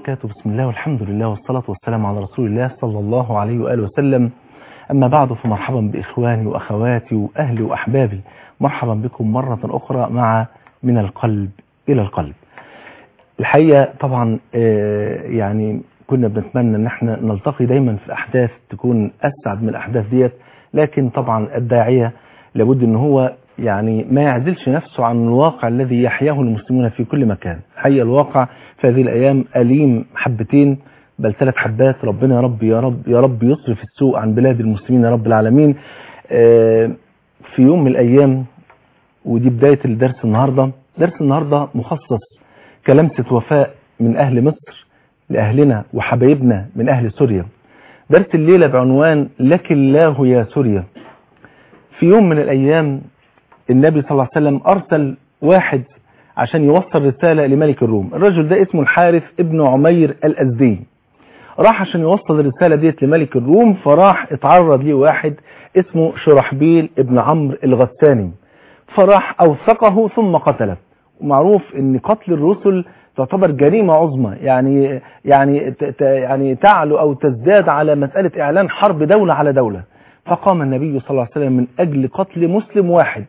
وبركاته بسم الله والحمد لله والصلاة والسلام على رسول الله صلى الله عليه وآله وسلم أما بعد فمرحبا بإخواني وأخواتي وأهلي وأحبابي مرحبا بكم مرة أخرى مع من القلب إلى القلب الحقيقة طبعا يعني كنا بنتمنى ان احنا نلتقي دايما في احداث تكون اسعد من الاحداث ديت لكن طبعا الداعية لابد ان هو يعني ما يعزلش نفسه عن الواقع الذي يحياه المسلمون في كل مكان حقيقة الواقع في هذه الايام اليم حبتين بل ثلاث حبات ربنا يا رب يا رب يا رب يصرف السوء عن بلاد المسلمين يا رب العالمين في يوم من الايام ودي بداية الدرس النهاردة درس النهاردة مخصص كلمسة وفاء من اهل مصر لأهلنا وحبايبنا من أهل سوريا درس الليلة بعنوان لك الله يا سوريا في يوم من الأيام النبي صلى الله عليه وسلم أرسل واحد عشان يوصل رسالة لملك الروم الرجل ده اسمه الحارث ابن عمير الأزدي راح عشان يوصل الرسالة ديت لملك الروم فراح اتعرض ليه واحد اسمه شرحبيل ابن عمرو الغساني فراح أوثقه ثم قتله ومعروف ان قتل الرسل تعتبر جريمة عظمى يعني يعني يعني تعلو أو تزداد على مسألة إعلان حرب دولة على دولة فقام النبي صلى الله عليه وسلم من أجل قتل مسلم واحد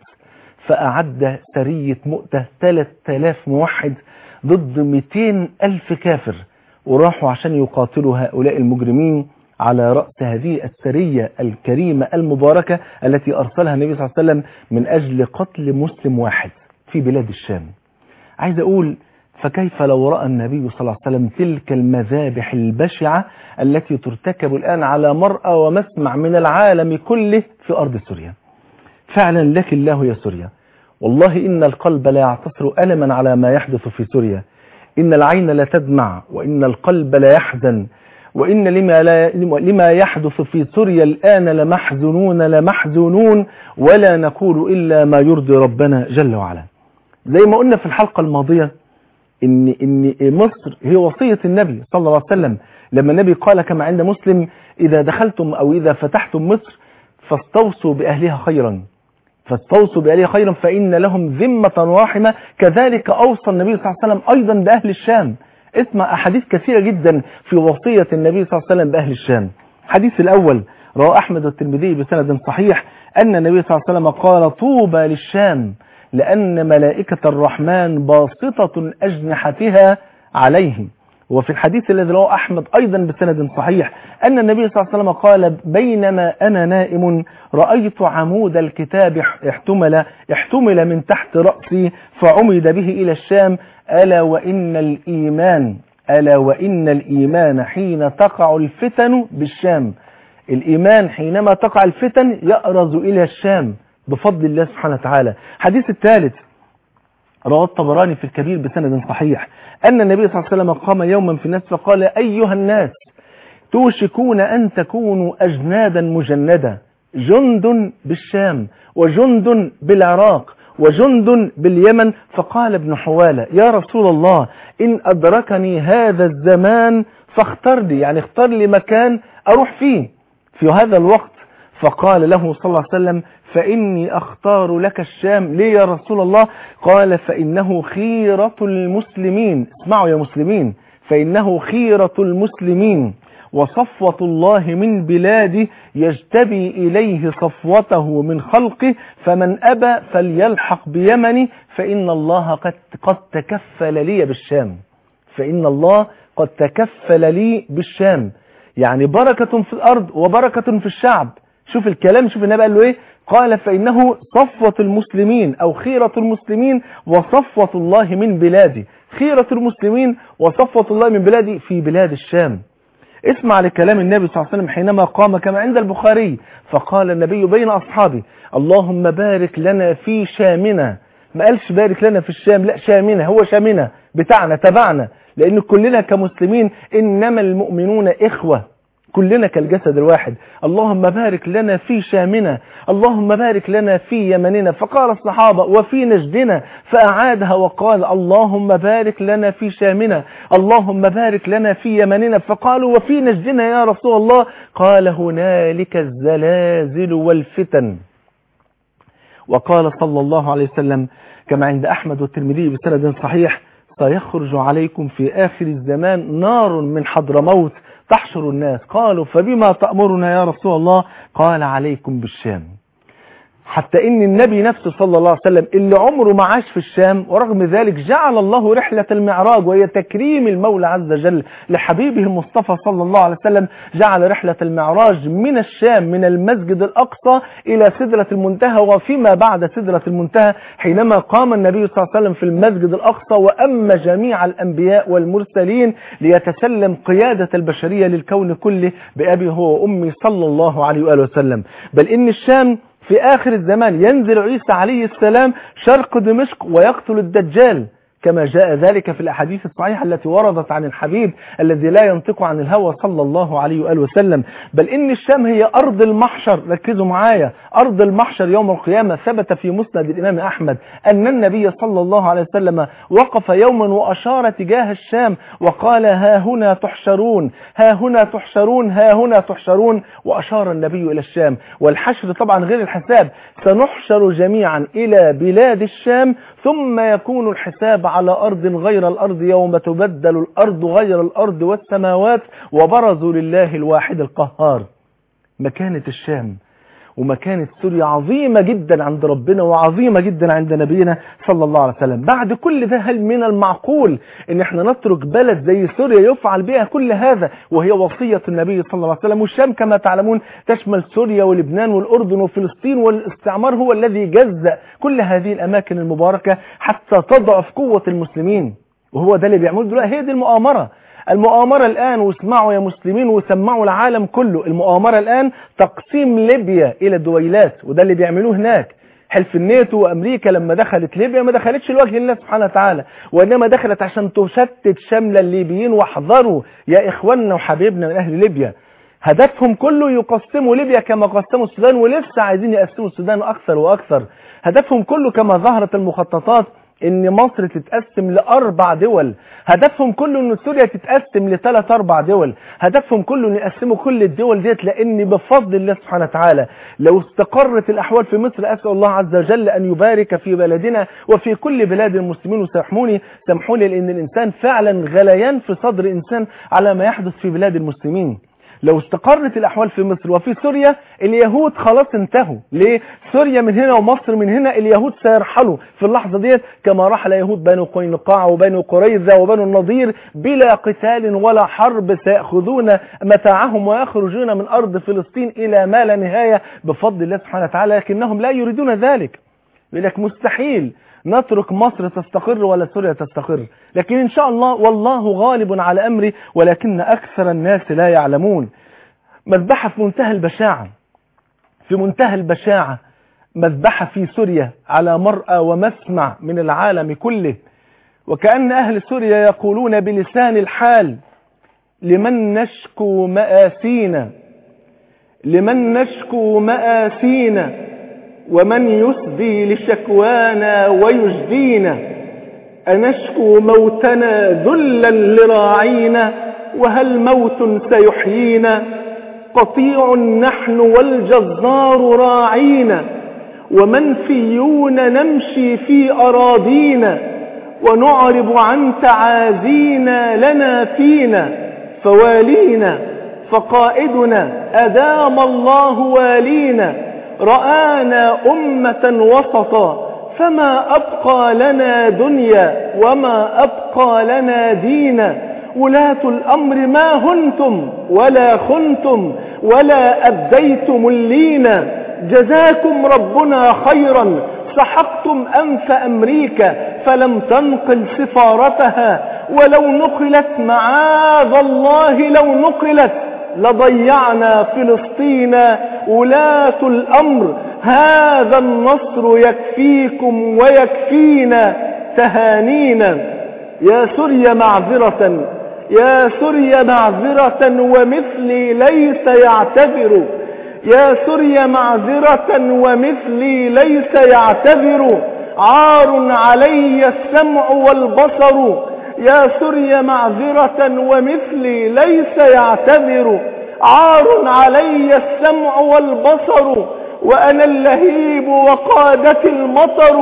فأعد سرية مؤتة 3000 موحد ضد 200 ألف كافر وراحوا عشان يقاتلوا هؤلاء المجرمين على رأس هذه السرية الكريمة المباركة التي أرسلها النبي صلى الله عليه وسلم من أجل قتل مسلم واحد في بلاد الشام عايز أقول فكيف لو رأى النبي صلى الله عليه وسلم تلك المذابح البشعة التي ترتكب الآن على مرأى ومسمع من العالم كله في أرض سوريا فعلا لك الله يا سوريا والله إن القلب لا يعتصر ألما على ما يحدث في سوريا إن العين لا تدمع وإن القلب لا يحزن وإن لما, لا لما يحدث في سوريا الآن لمحزنون لمحزونون ولا نقول إلا ما يرضي ربنا جل وعلا زي ما قلنا في الحلقة الماضية ان ان مصر هي وصية النبي صلى الله عليه وسلم لما النبي قال كما عند مسلم اذا دخلتم او اذا فتحتم مصر فاستوصوا باهلها خيرا فاستوصوا باهلها خيرا فان لهم ذمة واحمة كذلك اوصى النبي صلى الله عليه وسلم ايضا باهل الشام اسمع احاديث كثيرة جدا في وصية النبي صلى الله عليه وسلم باهل الشام الحديث الاول رواه احمد الترمذي بسند صحيح ان النبي صلى الله عليه وسلم قال طوبى للشام لأن ملائكة الرحمن باسطة أجنحتها عليهم وفي الحديث الذي رواه أحمد أيضا بسند صحيح أن النبي صلى الله عليه وسلم قال بينما أنا نائم رأيت عمود الكتاب احتمل, احتمل من تحت رأسي فعمد به إلى الشام ألا وإن الإيمان ألا وإن الإيمان حين تقع الفتن بالشام الإيمان حينما تقع الفتن يأرز إلى الشام بفضل الله سبحانه وتعالى حديث الثالث رواه الطبراني في الكبير بسند صحيح أن النبي صلى الله عليه وسلم قام يوما في الناس فقال أيها الناس توشكون أن تكونوا أجنادا مجندة جند بالشام وجند بالعراق وجند باليمن فقال ابن حوالة يا رسول الله إن أدركني هذا الزمان فاختر لي يعني اختار لي مكان أروح فيه في هذا الوقت فقال له صلى الله عليه وسلم فإني أختار لك الشام ليه يا رسول الله قال فإنه خيرة المسلمين اسمعوا يا مسلمين فإنه خيرة المسلمين وصفوة الله من بلاده يجتبي إليه صفوته من خلقه فمن أبى فليلحق بيمني فإن الله قد, قد تكفل لي بالشام فإن الله قد تكفل لي بالشام يعني بركة في الأرض وبركة في الشعب شوف الكلام شوف النبي قال له ايه قال فإنه صفوة المسلمين أو خيرة المسلمين وصفوة الله من بلادي خيرة المسلمين وصفوة الله من بلادي في بلاد الشام اسمع لكلام النبي صلى الله عليه وسلم حينما قام كما عند البخاري فقال النبي بين أصحابه اللهم بارك لنا في شامنا ما قالش بارك لنا في الشام لا شامنا هو شامنا بتاعنا تبعنا لأن كلنا كمسلمين إنما المؤمنون إخوة كلنا كالجسد الواحد اللهم بارك لنا في شامنا اللهم بارك لنا في يمننا فقال الصحابة وفي نجدنا فأعادها وقال اللهم بارك لنا في شامنا اللهم بارك لنا في يمننا فقالوا وفي نجدنا يا رسول الله قال هنالك الزلازل والفتن وقال صلى الله عليه وسلم كما عند أحمد والترمذي بسند صحيح سيخرج عليكم في آخر الزمان نار من حضرموت تحشر الناس قالوا فبما تأمرنا يا رسول الله قال عليكم بالشام حتى ان النبي نفسه صلى الله عليه وسلم اللي عمره ما عاش في الشام ورغم ذلك جعل الله رحلة المعراج وهي تكريم المولى عز وجل لحبيبه المصطفى صلى الله عليه وسلم جعل رحلة المعراج من الشام من المسجد الأقصى إلى سدرة المنتهى وفيما بعد سدرة المنتهى حينما قام النبي صلى الله عليه وسلم في المسجد الأقصى وأما جميع الأنبياء والمرسلين ليتسلم قيادة البشرية للكون كله بأبي هو وأمي صلى الله عليه وآله وسلم بل إن الشام في آخر الزمان ينزل عيسى عليه السلام شرق دمشق ويقتل الدجال كما جاء ذلك في الأحاديث الصحيحة التي وردت عن الحبيب الذي لا ينطق عن الهوى صلى الله عليه وآله وسلم بل إن الشام هي أرض المحشر ركزوا معايا أرض المحشر يوم القيامة ثبت في مسند الإمام أحمد أن النبي صلى الله عليه وسلم وقف يوما وأشار تجاه الشام وقال ها هنا تحشرون ها هنا تحشرون ها هنا تحشرون وأشار النبي إلى الشام والحشر طبعا غير الحساب سنحشر جميعا إلى بلاد الشام ثم يكون الحساب على أرض غير الأرض يوم تبدل الأرض غير الأرض والسماوات وبرزوا لله الواحد القهار مكانة الشام ومكانة سوريا عظيمة جدا عند ربنا وعظيمة جدا عند نبينا صلى الله عليه وسلم بعد كل ده هل من المعقول ان احنا نترك بلد زي سوريا يفعل بها كل هذا وهي وصية النبي صلى الله عليه وسلم والشام كما تعلمون تشمل سوريا ولبنان والأردن وفلسطين والاستعمار هو الذي جزأ كل هذه الأماكن المباركة حتى تضعف قوة المسلمين وهو ده اللي بيعمله دلوقتي هي دي المؤامرة المؤامرة الآن واسمعوا يا مسلمين وسمعوا العالم كله المؤامرة الآن تقسيم ليبيا إلى دويلات وده اللي بيعملوه هناك حلف الناتو وامريكا لما دخلت ليبيا ما دخلتش لوجه الله سبحانه وتعالى وانما دخلت عشان تشتت شمل الليبيين واحذروا يا اخواننا وحبيبنا من اهل ليبيا هدفهم كله يقسموا ليبيا كما قسموا السودان ولسه عايزين يقسموا السودان اكثر واكثر هدفهم كله كما ظهرت المخططات ان مصر تتقسم لاربع دول هدفهم كله ان سوريا تتقسم لثلاث اربع دول هدفهم كله ان يقسموا كل الدول ديت لان بفضل الله سبحانه وتعالى لو استقرت الاحوال في مصر اسال الله عز وجل ان يبارك في بلدنا وفي كل بلاد المسلمين وسامحوني سامحوني لان الانسان فعلا غليان في صدر انسان على ما يحدث في بلاد المسلمين لو استقرت الأحوال في مصر وفي سوريا اليهود خلاص انتهوا ليه سوريا من هنا ومصر من هنا اليهود سيرحلوا في اللحظة ديت كما رحل يهود بنو قينقاع وبنو قريظة وبنو النضير بلا قتال ولا حرب سيأخذون متاعهم ويخرجون من أرض فلسطين إلى ما لا نهاية بفضل الله سبحانه وتعالى لكنهم لا يريدون ذلك يقول لك مستحيل نترك مصر تستقر ولا سوريا تستقر لكن إن شاء الله والله غالب على أمري ولكن أكثر الناس لا يعلمون مذبحة في منتهى البشاعة في منتهى البشاعة مذبحة في سوريا على مرأى ومسمع من العالم كله وكأن أهل سوريا يقولون بلسان الحال لمن نشكو مآسينا لمن نشكو مآسينا ومن يسدي لشكوانا ويجدينا أنشكو موتنا ذلا لراعينا وهل موت سيحيينا قطيع نحن والجزار راعينا ومنفيون نمشي في أراضينا ونعرب عن تعازينا لنا فينا فوالينا فقائدنا أدام الله والينا رآنا أمة وسطا فما أبقى لنا دنيا وما أبقى لنا دينا ولاة الأمر ما هنتم ولا خنتم ولا أديتم اللينا جزاكم ربنا خيرا سحقتم أنف أمريكا فلم تنقل سفارتها ولو نقلت معاذ الله لو نقلت لضيعنا فلسطين ولاة الأمر هذا النصر يكفيكم ويكفينا تهانينا يا سوريا معذرة يا سوريا معذرة ومثلي ليس يعتذر يا سوريا معذرة ومثلي ليس يعتذر عار علي السمع والبصر يا سوريا معذرة ومثلي ليس يعتذر عار علي السمع والبصر وأنا اللهيب وقادت المطر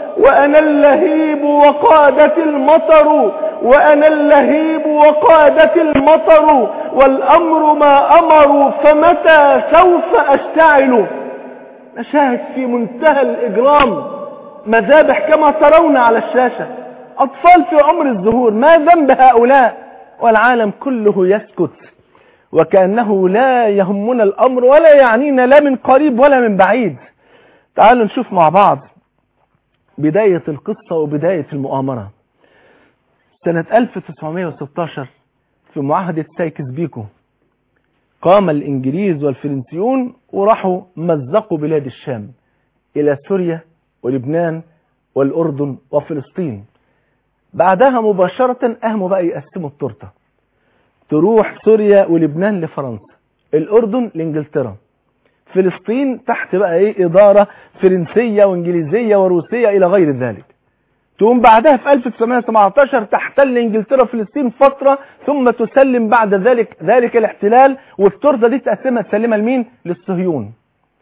وأنا اللهيب وقادت المطر وأنا اللهيب وقادت المطر والأمر ما أمروا فمتى سوف أشتعل مشاهد في منتهى الإجرام مذابح كما ترون على الشاشة أطفال في عمر الزهور ما ذنب هؤلاء والعالم كله يسكت وكأنه لا يهمنا الأمر ولا يعنينا لا من قريب ولا من بعيد تعالوا نشوف مع بعض بداية القصة وبداية المؤامرة سنة 1916 في معاهدة سايكس بيكو قام الإنجليز والفرنسيون وراحوا مزقوا بلاد الشام إلى سوريا ولبنان والأردن وفلسطين بعدها مباشرة أهموا بقى يقسموا التورته تروح سوريا ولبنان لفرنسا الأردن لإنجلترا فلسطين تحت بقى ايه إدارة فرنسية وإنجليزية وروسية إلى غير ذلك تقوم بعدها في 1917 تحتل إنجلترا فلسطين فترة ثم تسلم بعد ذلك ذلك الاحتلال والتورته دي تقسمها تسلمها لمين؟ للصهيون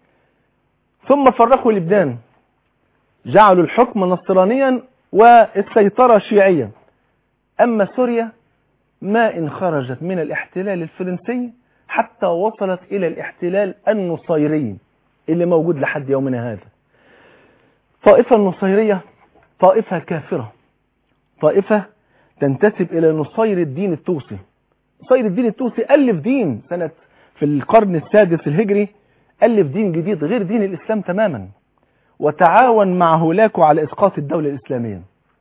ثم فرقوا لبنان جعلوا الحكم نصرانيا والسيطرة شيعيا أما سوريا ما إن خرجت من الاحتلال الفرنسي حتى وصلت إلى الاحتلال النصيري اللي موجود لحد يومنا هذا طائفة النصيرية طائفة كافرة طائفة تنتسب إلى نصير الدين التوسي نصير الدين التوسي ألف دين سنة في القرن السادس الهجري ألف دين جديد غير دين الإسلام تماما وتعاون مع هولاكو على إسقاط الدولة الإسلامية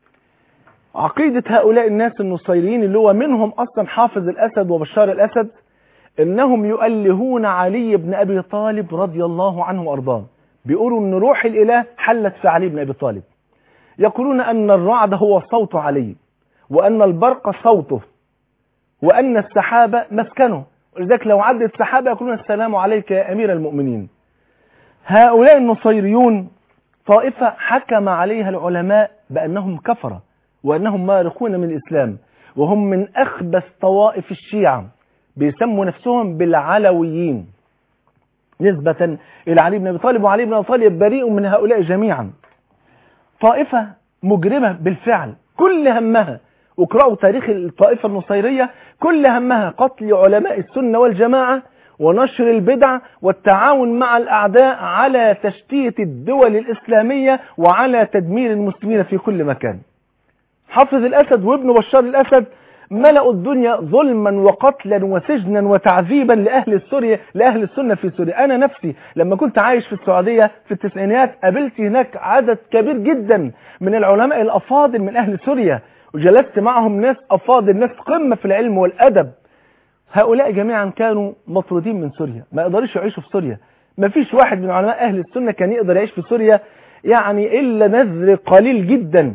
عقيدة هؤلاء الناس النصيريين اللي هو منهم أصلا حافظ الأسد وبشار الأسد إنهم يؤلهون علي بن أبي طالب رضي الله عنه وأرضاه بيقولوا أن روح الإله حلت في علي بن أبي طالب يقولون أن الرعد هو صوت علي وأن البرق صوته وأن السحابة مسكنه ولذلك لو عدت السحابة يقولون السلام عليك يا أمير المؤمنين هؤلاء النصيريون طائفة حكم عليها العلماء بأنهم كفرة وأنهم مارقون من الإسلام وهم من أخبث طوائف الشيعة بيسموا نفسهم بالعلويين نسبة إلى علي بن أبي طالب وعلي بن أبي طالب بريء من هؤلاء جميعا طائفة مجرمة بالفعل كل همها واقرأوا تاريخ الطائفة النصيرية كل همها قتل علماء السنة والجماعة ونشر البدع والتعاون مع الأعداء على تشتيت الدول الإسلامية وعلى تدمير المسلمين في كل مكان حافظ الأسد وابن بشار الأسد ملأوا الدنيا ظلما وقتلا وسجنا وتعذيبا لأهل سوريا لأهل السنة في سوريا أنا نفسي لما كنت عايش في السعودية في التسعينات قابلت هناك عدد كبير جدا من العلماء الأفاضل من أهل سوريا وجلست معهم ناس أفاضل ناس قمة في العلم والأدب هؤلاء جميعا كانوا مطرودين من سوريا ما يقدرش يعيشوا في سوريا ما فيش واحد من علماء أهل السنة كان يقدر يعيش في سوريا يعني إلا نذر قليل جدا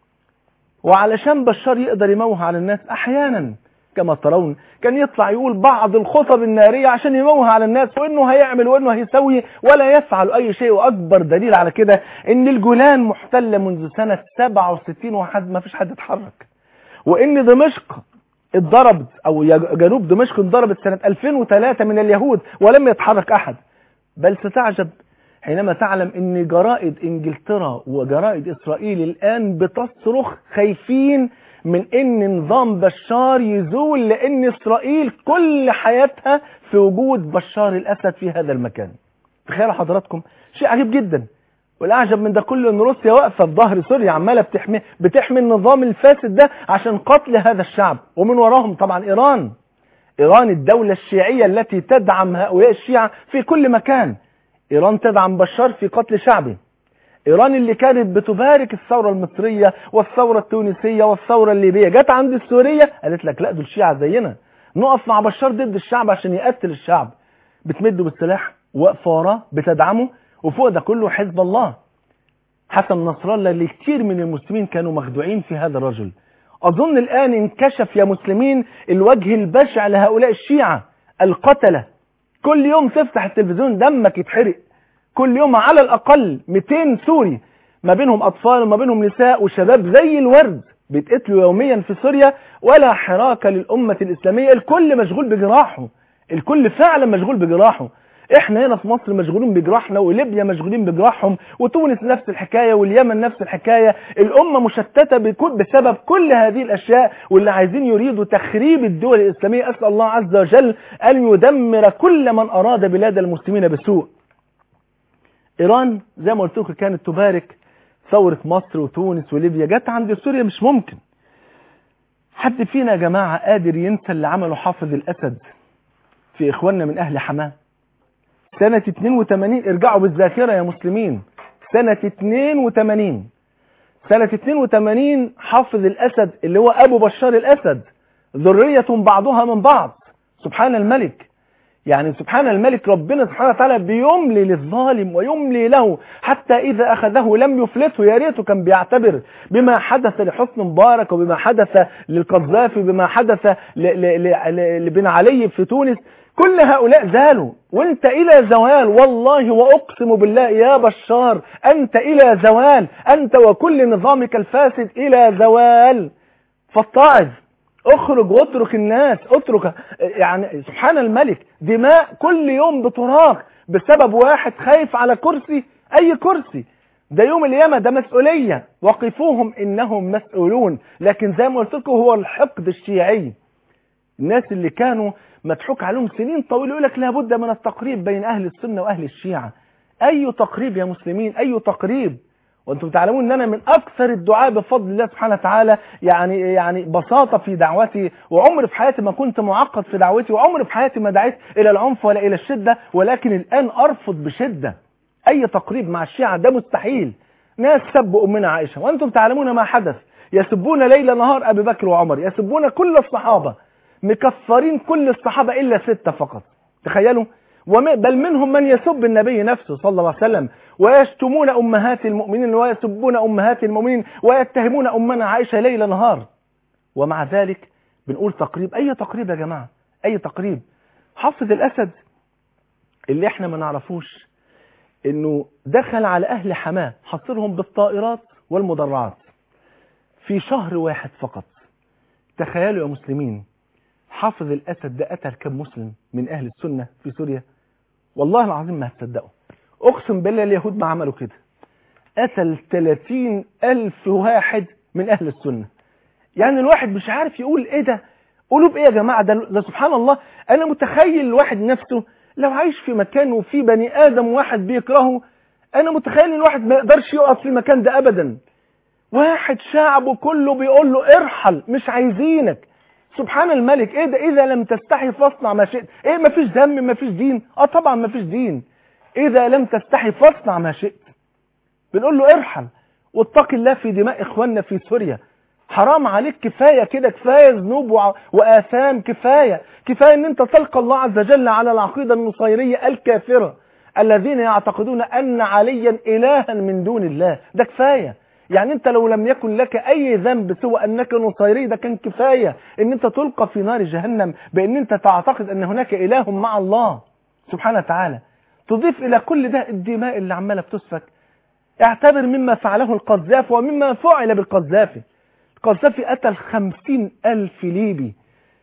وعلشان بشار يقدر يموه على الناس احيانا كما ترون كان يطلع يقول بعض الخطب النارية عشان يموه على الناس وانه هيعمل وانه هيسوي ولا يفعل اي شيء واكبر دليل على كده ان الجولان محتلة منذ سنة 67 وحد ما فيش حد اتحرك وان دمشق اتضربت او جنوب دمشق اتضربت سنة 2003 من اليهود ولم يتحرك احد بل ستعجب حينما تعلم ان جرائد انجلترا وجرائد اسرائيل الان بتصرخ خايفين من ان نظام بشار يزول لان اسرائيل كل حياتها في وجود بشار الاسد في هذا المكان تخيلوا حضراتكم شيء عجيب جدا والاعجب من ده كله ان روسيا واقفه في ظهر سوريا عماله بتحمي بتحمي النظام الفاسد ده عشان قتل هذا الشعب ومن وراهم طبعا ايران ايران الدوله الشيعيه التي تدعم هؤلاء الشيعه في كل مكان إيران تدعم بشار في قتل شعبه إيران اللي كانت بتبارك الثورة المصرية والثورة التونسية والثورة الليبية جت عند السورية قالت لك لا دول شيعة زينا نقف مع بشار ضد الشعب عشان يقتل الشعب بتمده بالسلاح واقفه وراه بتدعمه وفوق ده كله حزب الله حسن نصر الله اللي كتير من المسلمين كانوا مخدوعين في هذا الرجل أظن الآن انكشف يا مسلمين الوجه البشع لهؤلاء الشيعة القتلة كل يوم تفتح التلفزيون دمك يتحرق كل يوم على الأقل 200 سوري ما بينهم أطفال وما بينهم نساء وشباب زي الورد بيتقتلوا يوميا في سوريا ولا حراك للأمة الإسلامية الكل مشغول بجراحه الكل فعلا مشغول بجراحه احنا هنا في مصر مشغولين بجراحنا وليبيا مشغولين بجراحهم وتونس نفس الحكاية واليمن نفس الحكاية الأمة مشتتة بكل بسبب كل هذه الأشياء واللي عايزين يريدوا تخريب الدول الإسلامية أسأل الله عز وجل أن يدمر كل من أراد بلاد المسلمين بسوء إيران زي ما قلت لكم كانت تبارك ثورة مصر وتونس وليبيا جت عند سوريا مش ممكن حد فينا يا جماعة قادر ينسى اللي عمله حافظ الأسد في إخواننا من أهل حماه سنة 82 ارجعوا بالذاكرة يا مسلمين سنة 82 سنة 82 حافظ الأسد اللي هو أبو بشار الأسد ذرية بعضها من بعض سبحان الملك يعني سبحان الملك ربنا سبحانه وتعالى بيملي للظالم ويملي له حتى إذا أخذه لم يفلته يا ريته كان بيعتبر بما حدث لحسن مبارك وبما حدث للقذافي وبما حدث لبن علي في تونس كل هؤلاء زالوا وانت الى زوال والله واقسم بالله يا بشار انت الى زوال انت وكل نظامك الفاسد الى زوال فاتعظ اخرج واترك الناس اترك يعني سبحان الملك دماء كل يوم بتراق بسبب واحد خايف على كرسي اي كرسي ده يوم القيامه ده مسؤوليه وقفوهم انهم مسؤولون لكن زي ما قلت لكم هو الحقد الشيعي الناس اللي كانوا مضحوك عليهم سنين طويلة يقول لك لابد من التقريب بين أهل السنة وأهل الشيعة أي تقريب يا مسلمين أي تقريب وانتم تعلمون ان انا من اكثر الدعاء بفضل الله سبحانه وتعالى يعني يعني بساطه في دعوتي وعمر في حياتي ما كنت معقد في دعوتي وعمر في حياتي ما دعيت الى العنف ولا الى الشده ولكن الان ارفض بشده اي تقريب مع الشيعه ده مستحيل ناس سبوا امنا عائشه وانتم تعلمون ما حدث يسبون ليل نهار ابي بكر وعمر يسبون كل الصحابه مكفرين كل الصحابة إلا ستة فقط تخيلوا بل منهم من يسب النبي نفسه صلى الله عليه وسلم ويشتمون أمهات المؤمنين ويسبون أمهات المؤمنين ويتهمون أمنا عائشة ليل نهار ومع ذلك بنقول تقريب أي تقريب يا جماعة أي تقريب حافظ الأسد اللي احنا ما نعرفوش انه دخل على أهل حماه حصرهم بالطائرات والمدرعات في شهر واحد فقط تخيلوا يا مسلمين حافظ الأسد ده قتل كم مسلم من أهل السنة في سوريا والله العظيم ما هتصدقوا أقسم بالله اليهود ما عملوا كده قتل 30 ألف واحد من أهل السنة يعني الواحد مش عارف يقول إيه ده قلوب إيه يا جماعة ده, ده سبحان الله أنا متخيل الواحد نفسه لو عايش في مكان وفي بني آدم واحد بيكرهه أنا متخيل الواحد ما يقدرش يقف في المكان ده أبدا واحد شعبه كله بيقول له ارحل مش عايزينك سبحان الملك ايه ده اذا لم تستحي فاصنع ما شئت ايه ما فيش دم ما فيش دين اه طبعا ما فيش دين اذا لم تستحي فاصنع ما شئت بنقول له ارحل واتق الله في دماء اخواننا في سوريا حرام عليك كفاية كده كفاية ذنوب وع- وآثام كفاية كفاية ان انت تلقى الله عز وجل على العقيدة النصيرية الكافرة الذين يعتقدون ان عليا الها من دون الله ده كفاية يعني انت لو لم يكن لك اي ذنب سوى انك نصيري ده كان كفاية ان انت تلقى في نار جهنم بان انت تعتقد ان هناك اله مع الله سبحانه وتعالى تضيف الى كل ده الدماء اللي عمالة بتسفك اعتبر مما فعله القذافي ومما فعل بالقذافي القذافي قتل خمسين ألف ليبي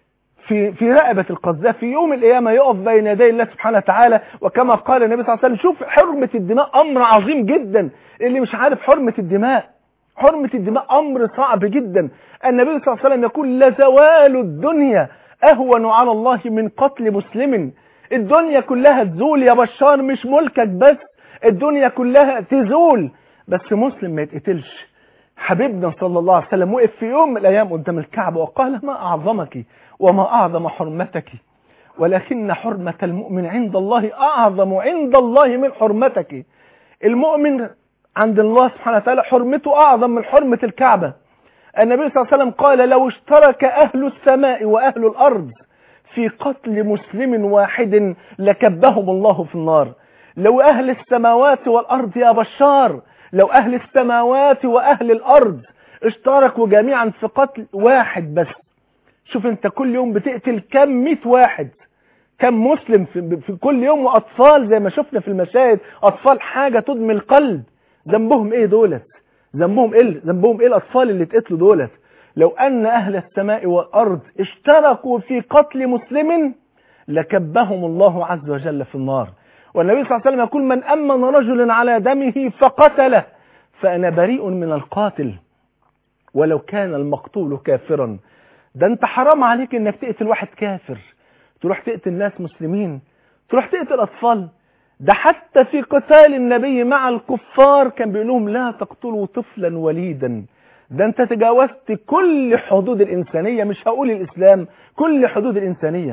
في في رقبة القذافي يوم القيامة يقف بين يدي الله سبحانه وتعالى وكما قال النبي صلى الله عليه وسلم شوف حرمة الدماء أمر عظيم جدا اللي مش عارف حرمة الدماء حرمة الدماء أمر صعب جدا النبي صلى الله عليه وسلم يقول لزوال الدنيا أهون على الله من قتل مسلم الدنيا كلها تزول يا بشار مش ملكك بس الدنيا كلها تزول بس مسلم ما يتقتلش حبيبنا صلى الله عليه وسلم وقف في يوم من الأيام قدام الكعبة وقال ما أعظمك وما أعظم حرمتك ولكن حرمة المؤمن عند الله أعظم عند الله من حرمتك المؤمن عند الله سبحانه وتعالى حرمته أعظم من حرمة الكعبة النبي صلى الله عليه وسلم قال لو اشترك أهل السماء وأهل الأرض في قتل مسلم واحد لكبهم الله في النار لو أهل السماوات والأرض يا بشار لو أهل السماوات وأهل الأرض اشتركوا جميعا في قتل واحد بس شوف انت كل يوم بتقتل كم مئة واحد كم مسلم في, في كل يوم وأطفال زي ما شفنا في المشاهد أطفال حاجة تدمي القلب ذنبهم ايه دولت ذنبهم ايه ذنبهم ايه الأطفال اللي اتقتلوا دولت لو أن أهل السماء والأرض اشتركوا في قتل مسلم لكبهم الله عز وجل في النار والنبي صلى الله عليه وسلم يقول من أمن رجل على دمه فقتله فأنا بريء من القاتل ولو كان المقتول كافرا ده انت حرام عليك انك تقتل واحد كافر تروح تقتل ناس مسلمين تروح تقتل أطفال ده حتى في قتال النبي مع الكفار كان بيقول لهم لا تقتلوا طفلا وليدا ده انت تجاوزت كل حدود الإنسانية مش هقول الإسلام كل حدود الإنسانية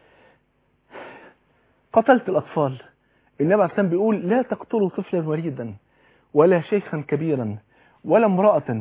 قتلت الأطفال النبي عليه السلام بيقول لا تقتلوا طفلا وليدا ولا شيخا كبيرا ولا امرأة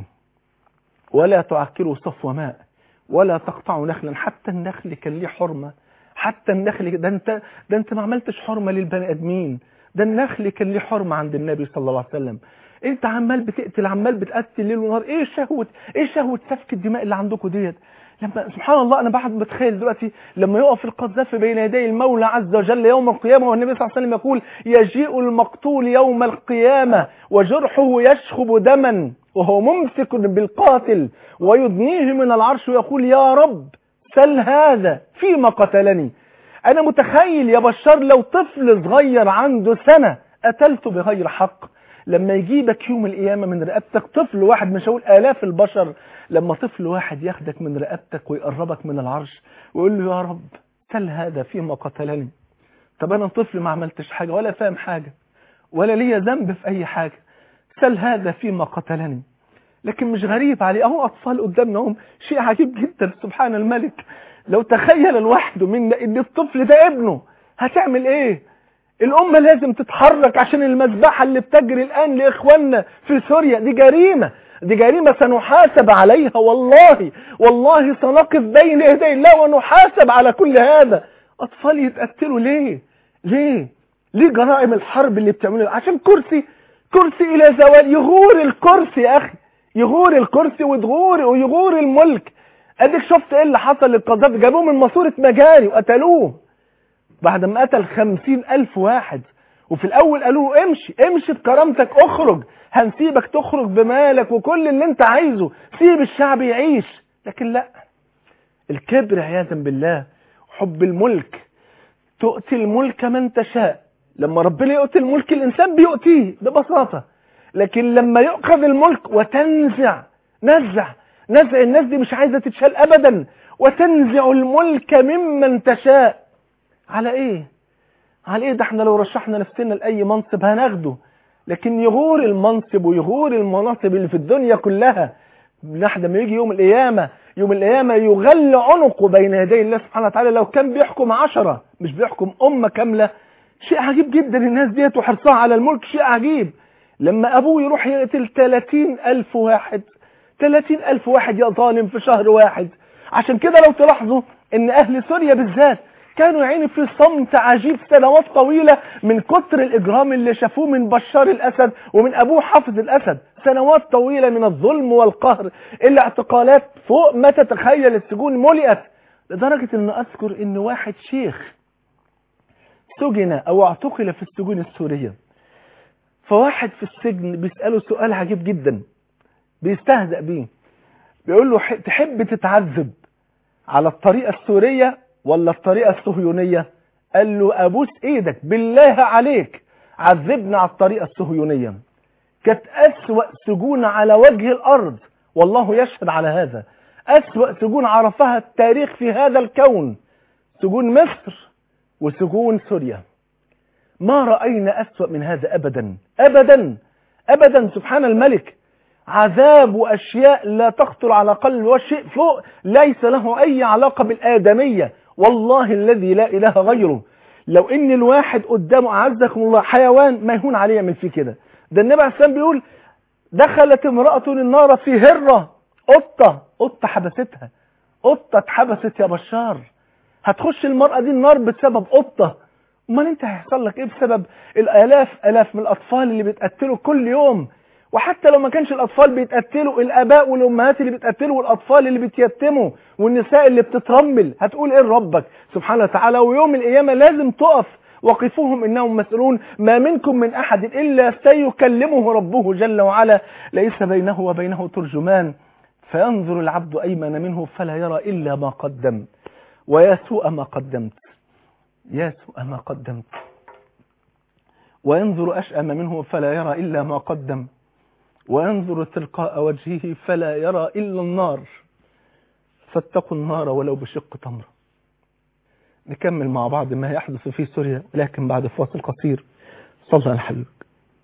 ولا تعكروا صفو ماء ولا تقطعوا نخلا حتى النخل كان ليه حرمة حتى النخل ده انت ده انت ما عملتش حرمة للبني ادمين ده النخل كان ليه حرمة عند النبي صلى الله عليه وسلم انت عمال بتقتل عمال بتقتل ليل ونهار ايه شهوة ايه شهوة سفك الدماء اللي عندكم ديت لما سبحان الله انا بعد بتخيل دلوقتي لما يقف القذافي بين يدي المولى عز وجل يوم القيامة والنبي صلى الله عليه وسلم يقول يجيء المقتول يوم القيامة وجرحه يشخب دما وهو ممسك بالقاتل ويدنيه من العرش ويقول يا رب سل هذا فيما قتلني انا متخيل يا بشار لو طفل صغير عنده سنة قتلته بغير حق لما يجيبك يوم القيامة من رقبتك طفل واحد مش هقول آلاف البشر لما طفل واحد ياخدك من رقبتك ويقربك من العرش ويقول له يا رب سل هذا فيما قتلني طب انا طفل ما عملتش حاجة ولا فاهم حاجة ولا ليا ذنب في اي حاجة سل هذا فيما قتلني لكن مش غريب عليه اهو اطفال قدامنا هم شيء عجيب جدا سبحان الملك لو تخيل الواحد منا ان الطفل ده ابنه هتعمل ايه الامة لازم تتحرك عشان المذبحة اللي بتجري الان لاخواننا في سوريا دي جريمة دي جريمة سنحاسب عليها والله والله سنقف بين يدي الله ونحاسب على كل هذا اطفال يتقتلوا ليه ليه ليه جرائم الحرب اللي بتعملوها عشان كرسي كرسي الى زوال يغور الكرسي يا اخي يغور الكرسي وتغور ويغور الملك اديك شفت ايه اللي حصل للقذافي جابوه من ماسوره مجاري وقتلوه بعد ما قتل خمسين الف واحد وفي الاول قالوا له امشي امشي بكرامتك اخرج هنسيبك تخرج بمالك وكل اللي انت عايزه سيب الشعب يعيش لكن لا الكبر عياذا بالله حب الملك تؤتي الملك من تشاء لما ربنا يؤتي الملك الانسان بيؤتيه ببساطه لكن لما يؤخذ الملك وتنزع نزع نزع الناس دي مش عايزة تتشال أبدا وتنزع الملك ممن تشاء على إيه على إيه ده احنا لو رشحنا نفسنا لأي منصب هناخده لكن يغور المنصب ويغور المناصب اللي في الدنيا كلها لحد ما يجي يوم القيامة يوم القيامة يغل عنقه بين يدي الله سبحانه وتعالى لو كان بيحكم عشرة مش بيحكم أمة كاملة شيء عجيب جدا الناس ديت وحرصها على الملك شيء عجيب لما أبوه يروح يقتل 30 ألف واحد 30 ألف واحد يا ظالم في شهر واحد عشان كده لو تلاحظوا ان أهل سوريا بالذات كانوا يعيني في صمت عجيب سنوات طويلة من كتر الإجرام اللي شافوه من بشار الأسد ومن أبوه حافظ الأسد سنوات طويلة من الظلم والقهر الاعتقالات فوق ما تتخيل السجون ملئت لدرجة ان أذكر ان واحد شيخ سجن أو اعتقل في السجون السورية فواحد في السجن بيسأله سؤال عجيب جدا بيستهزأ بيه بيقول له تحب تتعذب على الطريقة السورية ولا الطريقة الصهيونية قال له أبوس إيدك بالله عليك عذبنا على الطريقة الصهيونية كانت أسوأ سجون على وجه الأرض والله يشهد على هذا أسوأ سجون عرفها التاريخ في هذا الكون سجون مصر وسجون سوريا ما رأينا أسوأ من هذا أبدا أبدا أبدا سبحان الملك عذاب وأشياء لا تخطر على قلب وشيء فوق ليس له أي علاقة بالآدمية والله الذي لا إله غيره لو إن الواحد قدامه أعزكم الله حيوان ما يهون عليه يعمل فيه كده ده النبي عليه السلام بيقول دخلت امرأة النار في هرة قطة قطة حبستها قطة اتحبست يا بشار هتخش المرأة دي النار بسبب قطة امال انت هيحصل لك ايه بسبب الالاف الاف من الاطفال اللي بيتقتلوا كل يوم وحتى لو ما كانش الاطفال بيتقتلوا الاباء والامهات اللي بيتقتلوا والاطفال اللي بيتيتموا والنساء اللي بتترمل هتقول ايه لربك سبحانه وتعالى ويوم القيامه لازم تقف وقفوهم انهم مسؤولون ما منكم من احد الا سيكلمه ربه جل وعلا ليس بينه وبينه ترجمان فينظر العبد ايمن منه فلا يرى الا ما قدم ويا سوء ما قدمت يا سوء ما قدمت وينظر أشأم منه فلا يرى إلا ما قدم وينظر تلقاء وجهه فلا يرى إلا النار فاتقوا النار ولو بشق تمرة نكمل مع بعض ما يحدث في سوريا لكن بعد فاصل قصير صلى على حبيبك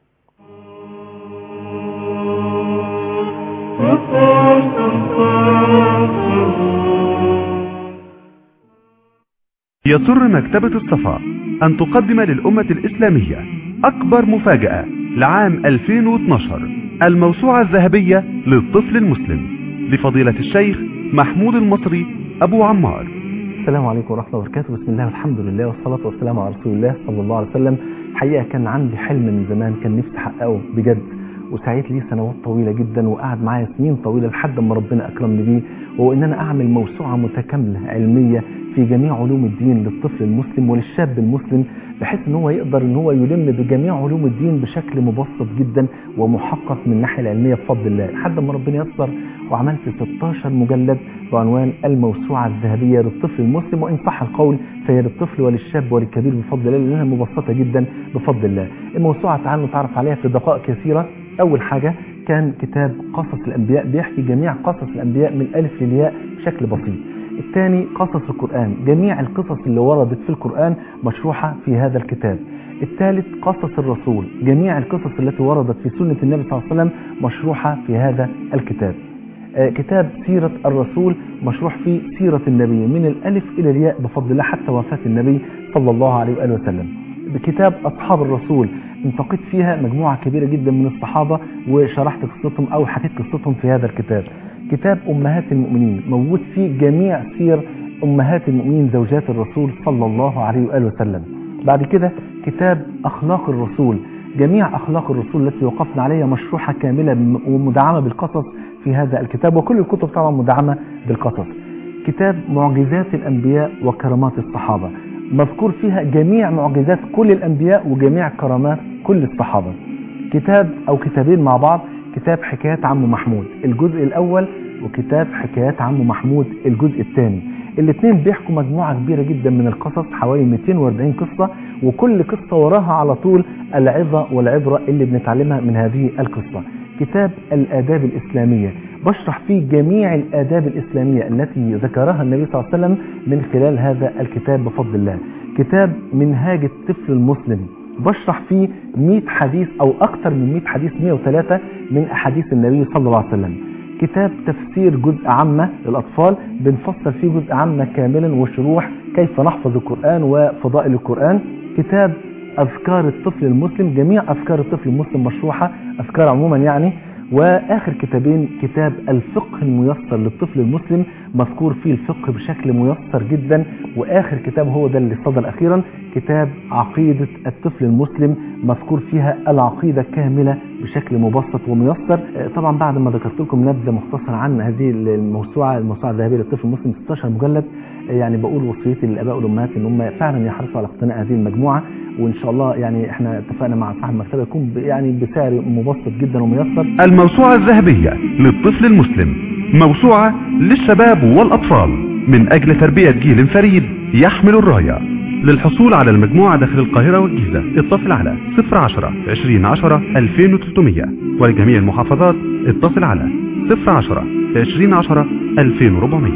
يسر مكتبة الصفا أن تقدم للأمة الإسلامية أكبر مفاجأة لعام 2012 الموسوعة الذهبية للطفل المسلم لفضيلة الشيخ محمود المصري أبو عمار السلام عليكم ورحمة الله وبركاته بسم الله والحمد لله والصلاة والسلام على رسول الله صلى الله عليه وسلم حقيقة كان عندي حلم من زمان كان نفسي أحققه بجد وسعيت لي سنوات طويلة جدا وقعد معايا سنين طويلة لحد ما ربنا أكرمني بيه وهو إن أنا أعمل موسوعة متكاملة علمية في جميع علوم الدين للطفل المسلم وللشاب المسلم بحيث ان هو يقدر ان هو يلم بجميع علوم الدين بشكل مبسط جدا ومحقق من الناحيه العلميه بفضل الله لحد ما ربنا يسر وعملت 16 مجلد بعنوان الموسوعه الذهبيه للطفل المسلم وان صح القول فهي للطفل وللشاب وللكبير بفضل الله لانها مبسطه جدا بفضل الله. الموسوعه تعالوا نتعرف عليها في دقائق كثيره اول حاجه كان كتاب قصص الانبياء بيحكي جميع قصص الانبياء من الالف للياء بشكل بسيط. الثاني قصص القرآن جميع القصص اللي وردت في القرآن مشروحة في هذا الكتاب الثالث قصص الرسول جميع القصص التي وردت في سنة النبي صلى الله عليه وسلم مشروحة في هذا الكتاب آه كتاب سيرة الرسول مشروح فيه سيرة النبي من الألف إلى الياء بفضل الله حتى وفاة النبي صلى الله عليه وآله وسلم بكتاب أصحاب الرسول انتقيت فيها مجموعة كبيرة جدا من الصحابة وشرحت قصتهم أو حكيت قصتهم في هذا الكتاب كتاب أمهات المؤمنين موجود فيه جميع سير أمهات المؤمنين زوجات الرسول صلى الله عليه وآله وسلم بعد كده كتاب أخلاق الرسول جميع أخلاق الرسول التي وقفنا عليها مشروحة كاملة ومدعمة بالقصص في هذا الكتاب وكل الكتب طبعا مدعمة بالقصص كتاب معجزات الأنبياء وكرامات الصحابة مذكور فيها جميع معجزات كل الأنبياء وجميع كرامات كل الصحابة كتاب أو كتابين مع بعض كتاب حكايات عم محمود الجزء الأول وكتاب حكايات عم محمود الجزء الثاني الاثنين بيحكوا مجموعة كبيرة جدا من القصص حوالي 240 قصة وكل قصة وراها على طول العظة والعبرة اللي بنتعلمها من هذه القصة كتاب الآداب الإسلامية بشرح فيه جميع الآداب الإسلامية التي ذكرها النبي صلى الله عليه وسلم من خلال هذا الكتاب بفضل الله كتاب منهاج الطفل المسلم بشرح فيه 100 حديث أو أكثر من 100 حديث 103 من أحاديث النبي صلى الله عليه وسلم كتاب تفسير جزء عامة للأطفال بنفسر فيه جزء عامة كاملا وشروح كيف نحفظ القرآن وفضائل القرآن كتاب أذكار الطفل المسلم جميع أذكار الطفل المسلم مشروحة أذكار عموما يعني وآخر كتابين كتاب الفقه الميسر للطفل المسلم مذكور فيه الفقه بشكل ميسر جدا وآخر كتاب هو ده اللي صدر أخيرا كتاب عقيدة الطفل المسلم مذكور فيها العقيدة كاملة بشكل مبسط وميسر طبعا بعد ما ذكرت لكم نبذة مختصرة عن هذه الموسوعة الموسوعة الذهبية للطفل المسلم 16 مجلد يعني بقول وصيتي للآباء والأمهات إن هم فعلا يحرصوا على اقتناء هذه المجموعة وإن شاء الله يعني احنا اتفقنا مع صاحب المكتبة يكون يعني بسعر مبسط جدا وميسر الموسوعة الذهبية للطفل المسلم موسوعة للشباب والأطفال من أجل تربية جيل فريد يحمل الراية للحصول على المجموعة داخل القاهرة والجيزة اتصل على 010 2010 2300 ولجميع المحافظات اتصل على 010 2010 2400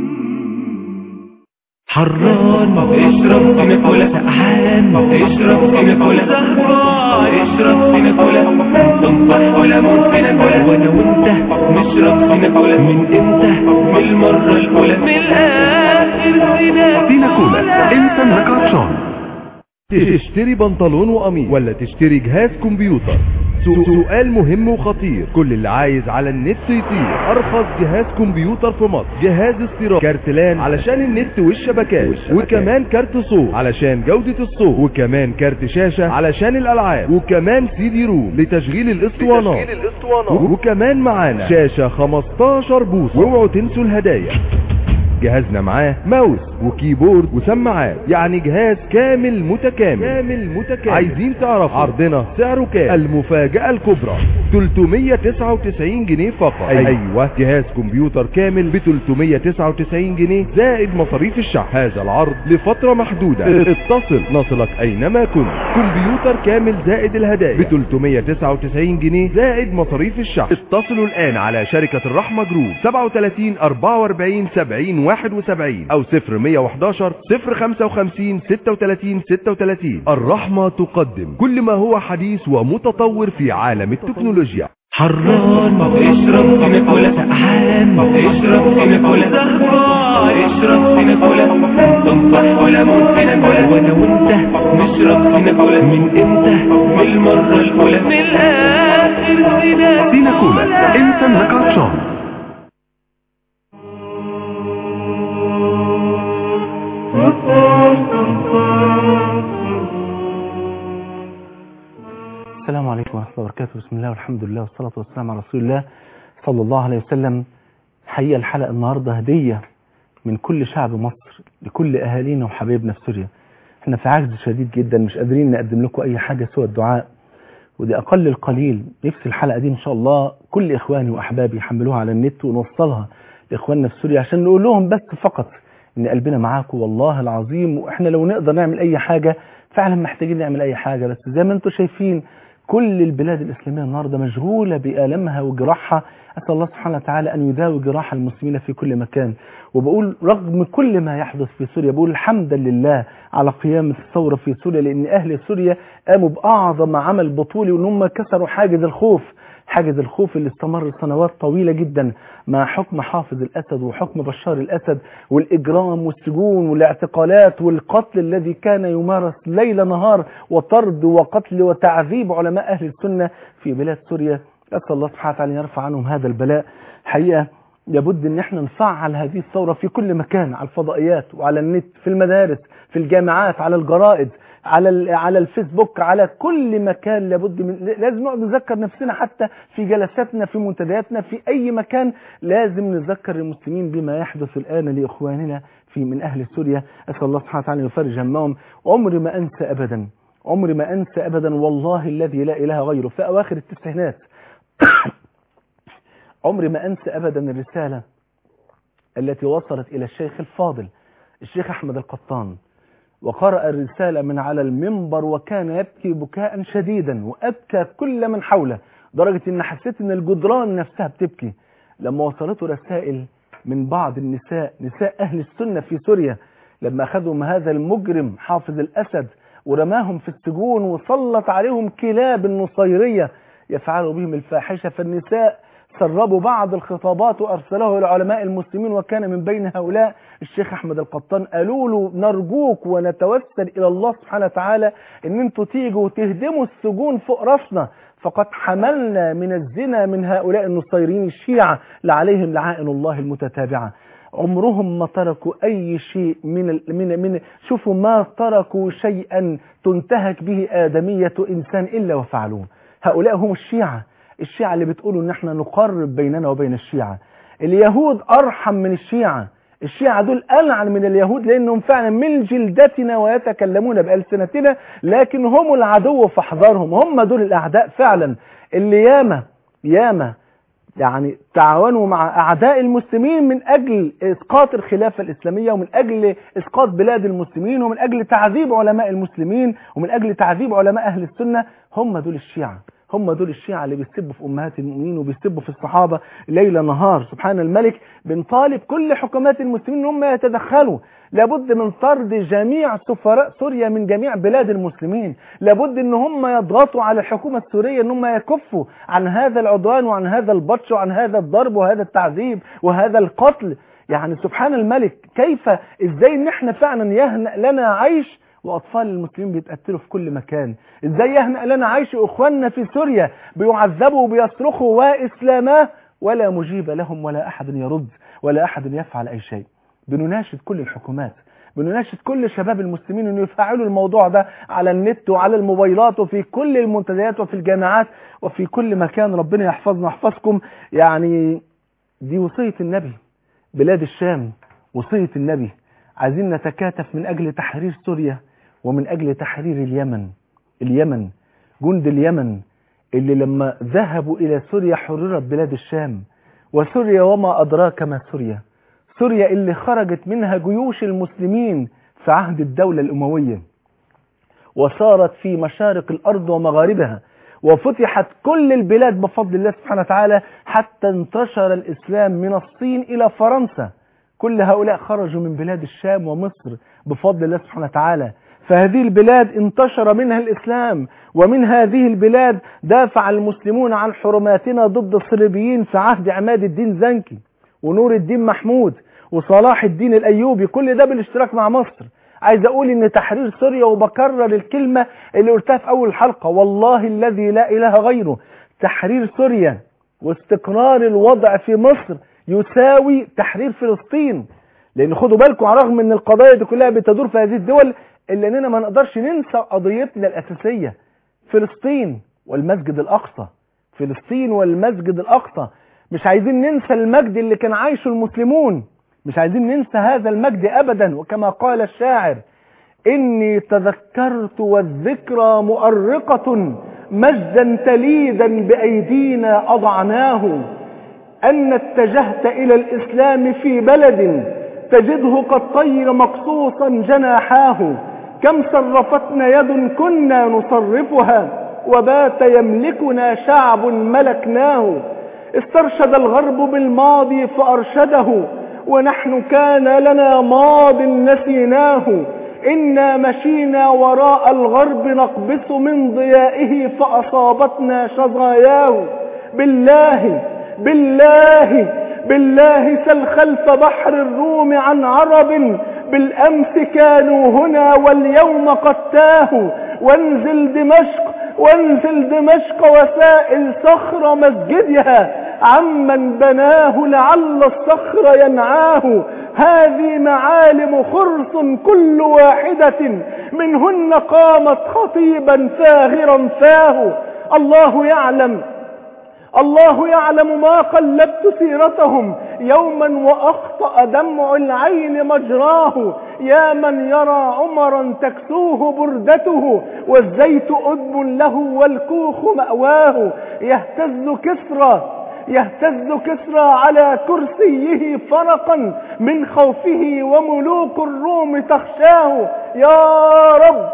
حران اشرب في مقولة سقعان اشرب في مقولة سهران اشرب في مقولة تنصح ولا موت في مقولة وانا وانت نشرب في مقولة من امتى من المرة الاولى من الاخر فينا فينا كولا انت انك عطشان تشتري بنطلون وقميص ولا تشتري جهاز كمبيوتر سو- سؤال مهم وخطير كل اللي عايز على النت يطير ارخص جهاز كمبيوتر في مصر جهاز استيراد كارت لان علشان النت والشبكات وكمان كارت صوت علشان جودة الصوت وكمان كارت شاشة علشان الالعاب وكمان سي دي روم لتشغيل الاسطوانات و- وكمان معانا شاشة 15 بوصة واوعوا تنسوا الهدايا جهازنا معاه ماوس وكيبورد وسماعات يعني جهاز كامل متكامل كامل متكامل عايزين تعرفوا عرضنا سعره كام المفاجأة الكبرى 399 جنيه فقط ايوه جهاز كمبيوتر كامل ب 399 جنيه زائد مصاريف الشحن هذا العرض لفترة محدودة اتصل نصلك اينما كنت كمبيوتر كامل زائد الهدايا ب 399 جنيه زائد مصاريف الشحن اتصلوا الان على شركة الرحمة جروب 37 44 70 71 او 0111 055 36 36 الرحمة تقدم كل ما هو حديث ومتطور في عالم التكنولوجيا حران اشرب في مقولة سقعان اشرب في مقولة زهران اشرب في مقولة تنطح ولا ممكن ولا وانا وانت نشرب في مقولة من امتى من المرة الاولى من الاخر سينا سينا كولا انت انك عطشان السلام عليكم ورحمة الله وبركاته بسم الله والحمد لله والصلاة والسلام على رسول الله صلى الله عليه وسلم حقيقة الحلقة النهاردة هدية من كل شعب مصر لكل أهالينا وحبايبنا في سوريا احنا في عجز شديد جدا مش قادرين نقدم لكم أي حاجة سوى الدعاء ودي أقل القليل نفس الحلقة دي إن شاء الله كل إخواني وأحبابي يحملوها على النت ونوصلها لإخواننا في سوريا عشان نقول لهم بس فقط إن قلبنا معاكم والله العظيم وإحنا لو نقدر نعمل أي حاجة فعلا محتاجين نعمل أي حاجة بس زي ما أنتم شايفين كل البلاد الإسلامية النهاردة مشغولة بآلامها وجراحها أسأل الله سبحانه وتعالى أن يداوي جراح المسلمين في كل مكان وبقول رغم كل ما يحدث في سوريا بقول الحمد لله على قيام الثورة في سوريا لأن أهل سوريا قاموا بأعظم عمل بطولي وأن هم كسروا حاجز الخوف حاجز الخوف اللي استمر سنوات طويلة جدا مع حكم حافظ الأسد وحكم بشار الأسد والإجرام والسجون والاعتقالات والقتل الذي كان يمارس ليل نهار وطرد وقتل وتعذيب علماء أهل السنة في بلاد سوريا أسأل الله سبحانه وتعالى أن يرفع عنهم هذا البلاء حقيقة لابد ان احنا نفعل هذه الثورة في كل مكان على الفضائيات وعلى النت في المدارس في الجامعات على الجرائد على على الفيسبوك على كل مكان لابد من لازم نقعد نذكر نفسنا حتى في جلساتنا في منتدياتنا في اي مكان لازم نذكر المسلمين بما يحدث الان لاخواننا في من اهل سوريا اسال الله سبحانه وتعالى ان يفرج همهم عمري ما انسى ابدا عمري ما انسى ابدا والله الذي لا اله غيره في اواخر التسعينات عمري ما انسى ابدا الرساله التي وصلت الى الشيخ الفاضل الشيخ احمد القطان وقرأ الرسالة من على المنبر وكان يبكي بكاء شديدا وأبكى كل من حوله درجة ان حسيت ان الجدران نفسها بتبكي لما وصلته رسائل من بعض النساء نساء أهل السنة في سوريا لما أخذوا هذا المجرم حافظ الأسد ورماهم في السجون وسلط عليهم كلاب النصيرية يفعلوا بهم الفاحشة فالنساء سربوا بعض الخطابات وأرسله لعلماء المسلمين وكان من بين هؤلاء الشيخ أحمد القطان قالوا له نرجوك ونتوسل إلى الله سبحانه وتعالى أن انتوا تيجوا وتهدموا السجون فوق راسنا فقد حملنا من الزنا من هؤلاء النصيرين الشيعة لعليهم لعائن الله المتتابعة عمرهم ما تركوا أي شيء من ال... من من شوفوا ما تركوا شيئا تنتهك به آدمية إنسان إلا وفعلوه هؤلاء هم الشيعة الشيعة اللي بتقولوا ان احنا نقرب بيننا وبين الشيعة اليهود ارحم من الشيعة الشيعة دول ألعن من اليهود لأنهم فعلا من جلدتنا ويتكلمون بألسنتنا لكن هم العدو فاحذرهم هم دول الأعداء فعلا اللي ياما ياما يعني تعاونوا مع أعداء المسلمين من أجل إسقاط الخلافة الإسلامية ومن أجل إسقاط بلاد المسلمين ومن أجل تعذيب علماء المسلمين ومن أجل تعذيب علماء أهل السنة هم دول الشيعة هم دول الشيعة اللي بيسبوا في أمهات المؤمنين وبيسبوا في الصحابة ليل نهار سبحان الملك بنطالب كل حكومات المسلمين ان هم يتدخلوا لابد من طرد جميع سفراء سوريا من جميع بلاد المسلمين لابد ان هم يضغطوا على الحكومة السورية ان هم يكفوا عن هذا العدوان وعن هذا البطش وعن هذا الضرب وهذا التعذيب وهذا القتل يعني سبحان الملك كيف ازاي ان احنا فعلا يهنأ لنا عيش واطفال المسلمين بيتقتلوا في كل مكان ازاي يهنأ لنا عيش اخواننا في سوريا بيعذبوا وبيصرخوا واسلاماه ولا مجيب لهم ولا احد يرد ولا احد يفعل اي شيء بنناشد كل الحكومات بنناشد كل شباب المسلمين انه يفعلوا الموضوع ده على النت وعلى الموبايلات وفي كل المنتديات وفي الجامعات وفي كل مكان ربنا يحفظنا ويحفظكم يعني دي وصية النبي بلاد الشام وصية النبي عايزين نتكاتف من أجل تحرير سوريا ومن أجل تحرير اليمن اليمن جند اليمن اللي لما ذهبوا إلى سوريا حررت بلاد الشام وسوريا وما أدراك ما سوريا سوريا اللي خرجت منها جيوش المسلمين في عهد الدولة الأموية وصارت في مشارق الأرض ومغاربها وفتحت كل البلاد بفضل الله سبحانه وتعالى حتى انتشر الإسلام من الصين إلى فرنسا كل هؤلاء خرجوا من بلاد الشام ومصر بفضل الله سبحانه وتعالى فهذه البلاد انتشر منها الإسلام ومن هذه البلاد دافع المسلمون عن حرماتنا ضد الصليبيين في عهد عماد الدين زنكي ونور الدين محمود وصلاح الدين الأيوبي كل ده بالاشتراك مع مصر عايز أقول إن تحرير سوريا وبكرر الكلمة اللي قلتها في أول الحلقة والله الذي لا إله غيره تحرير سوريا واستقرار الوضع في مصر يساوي تحرير فلسطين لأن خدوا بالكم على الرغم إن القضايا دي كلها بتدور في هذه الدول إلا إننا ما نقدرش ننسى قضيتنا الأساسية فلسطين والمسجد الأقصى فلسطين والمسجد الأقصى مش عايزين ننسى المجد اللي كان عايشه المسلمون مش عايزين ننسى هذا المجد أبدا وكما قال الشاعر إني تذكرت والذكرى مؤرقة مجدا تليدا بأيدينا أضعناه أن اتجهت إلى الإسلام في بلد تجده قد طير مقصوصا جناحاه كم صرفتنا يد كنا نصرفها وبات يملكنا شعب ملكناه استرشد الغرب بالماضي فأرشده ونحن كان لنا ماض نسيناه إنا مشينا وراء الغرب نقبس من ضيائه فأصابتنا شظاياه بالله بالله بالله سل خلف بحر الروم عن عرب بالأمس كانوا هنا واليوم قد تاهوا وانزل دمشق وانزل دمشق وسائل صخر مسجدها عمن بناه لعل الصخر ينعاه هذه معالم خرص كل واحدة منهن قامت خطيبا فاغرا فاه الله يعلم الله يعلم ما قلبت سيرتهم يوما وأخطأ دمع العين مجراه يا من يرى عمرا تكسوه بردته والزيت أدب له والكوخ مأواه يهتز كسرى يهتز كسرى على كرسيه فرقا من خوفه وملوك الروم تخشاه يا رب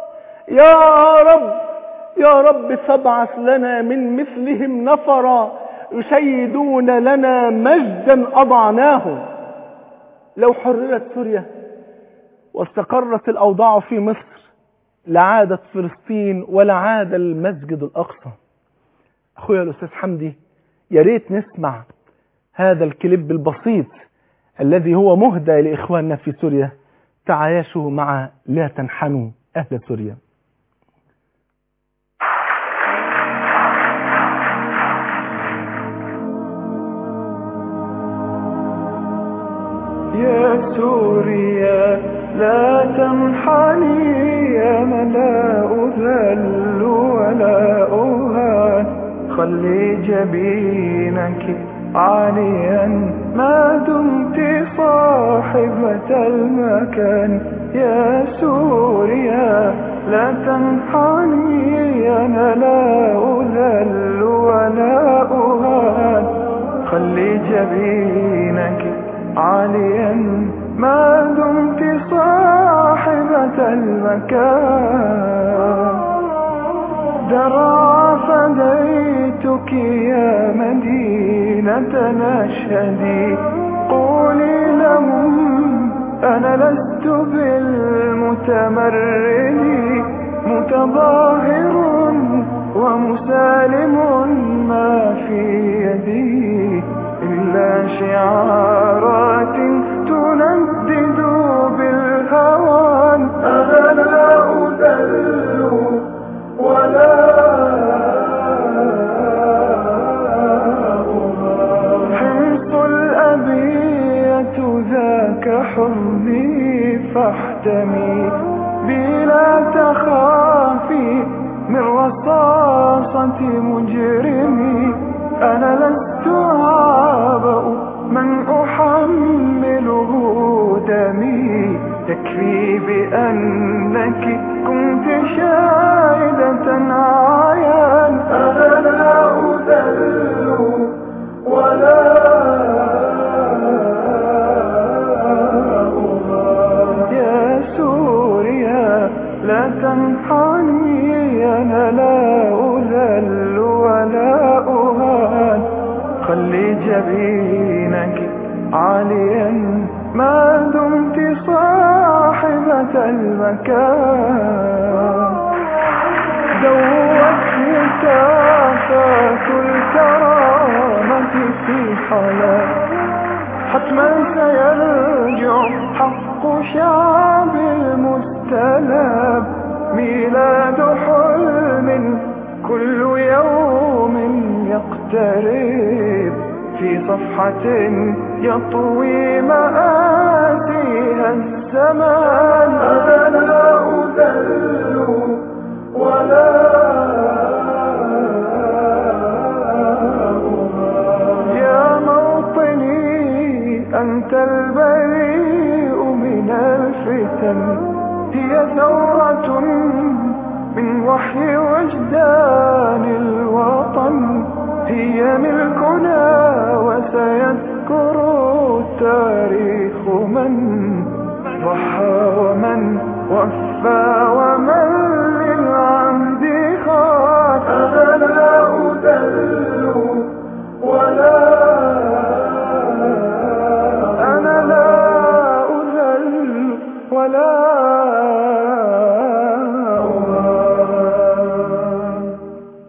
يا رب يا رب فابعث لنا من مثلهم نفرا يشيدون لنا مجدا أضعناه لو حررت سوريا واستقرت الأوضاع في مصر لعادت فلسطين ولا عاد المسجد الأقصى أخويا الأستاذ حمدي يا ريت نسمع هذا الكليب البسيط الذي هو مهدى لإخواننا في سوريا تعايشوا مع لا تنحنوا أهل سوريا يا سوريا لا تنحني يا من لا أذل ولا أهان خلي جبينك عاليا ما دمت صاحبة المكان يا سوريا لا تنحني أنا لا أذل ولا أهان خلي جبينك عاليا ما دمت صاحبة المكان درى فديتك يا مدينة نشهدي قولي لهم أنا لست بالمتمرد متظاهر ومسالم ما في يدي إلا شعارات تندد بالهوان أنا لا أذل ولا حرص الأبية ذاك حزني فاحتمي بلا تخافي من رصاصة مجرمي أنا لست عابأ من أحمله دمي يكفي بأنك كنت شاهدة عيان أنا لا أذل ولا أغار يا سوريا لا تنحني أنا لا أذل ولا أهان خلي جبينك عاليا ما دمت صاحبة المكان دوتني كافات الكرامة في حياة حتما سيرجع حق شعب المستلب ميلاد حلم كل يوم يقترب في صفحة يطوي مآسيها الزمان أنا لا أذل ولا أغار يا موطني أنت البريء من الفتن هي ثورة من وحي وجدان الوطن هي ملكنا وسيذكر التاريخ من ضحى ومن وفى ومن للعهد خان أنا لا أذل ولا أنا لا أذل ولا أغار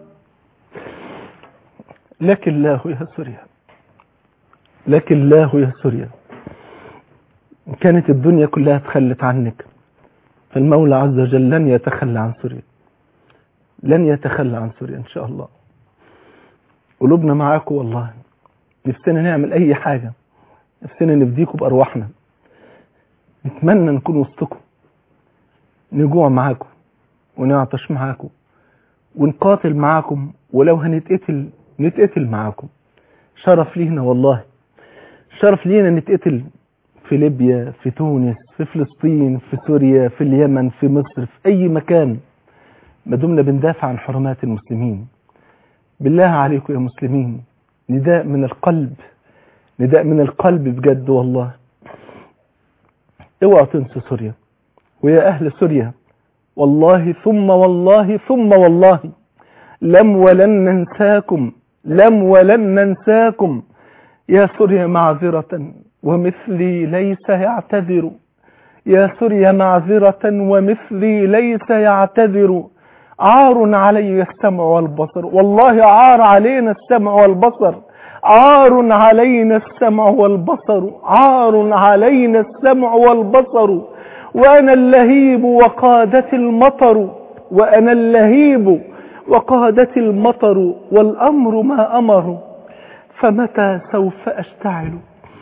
لك الله يا سوريا لك الله يا سوريا إن كانت الدنيا كلها تخلت عنك فالمولى عز وجل لن يتخلى عن سوريا لن يتخلى عن سوريا إن شاء الله قلوبنا معاكم والله نفسنا نعمل أي حاجة نفسنا نفديكم بأرواحنا نتمنى نكون وسطكم نجوع معاكم ونعطش معاكم ونقاتل معاكم ولو هنتقتل نتقتل معاكم شرف لينا والله شرف لينا نتقتل في ليبيا في تونس في فلسطين في سوريا في اليمن في مصر في أي مكان ما دمنا بندافع عن حرمات المسلمين بالله عليكم يا مسلمين نداء من القلب نداء من القلب بجد والله اوعوا تنسوا سوريا ويا أهل سوريا والله ثم والله ثم والله لم ولن ننساكم لم ولن ننساكم يا سوريا معذرة ومثلي ليس يعتذر يا سوريا معذرة ومثلي ليس يعتذر عار علي السمع والبصر والله عار علينا السمع والبصر عار علينا السمع والبصر عار علينا السمع والبصر وأنا اللهيب وقادت المطر وأنا اللهيب وقادت المطر والأمر ما أمر فمتى سوف أشتعل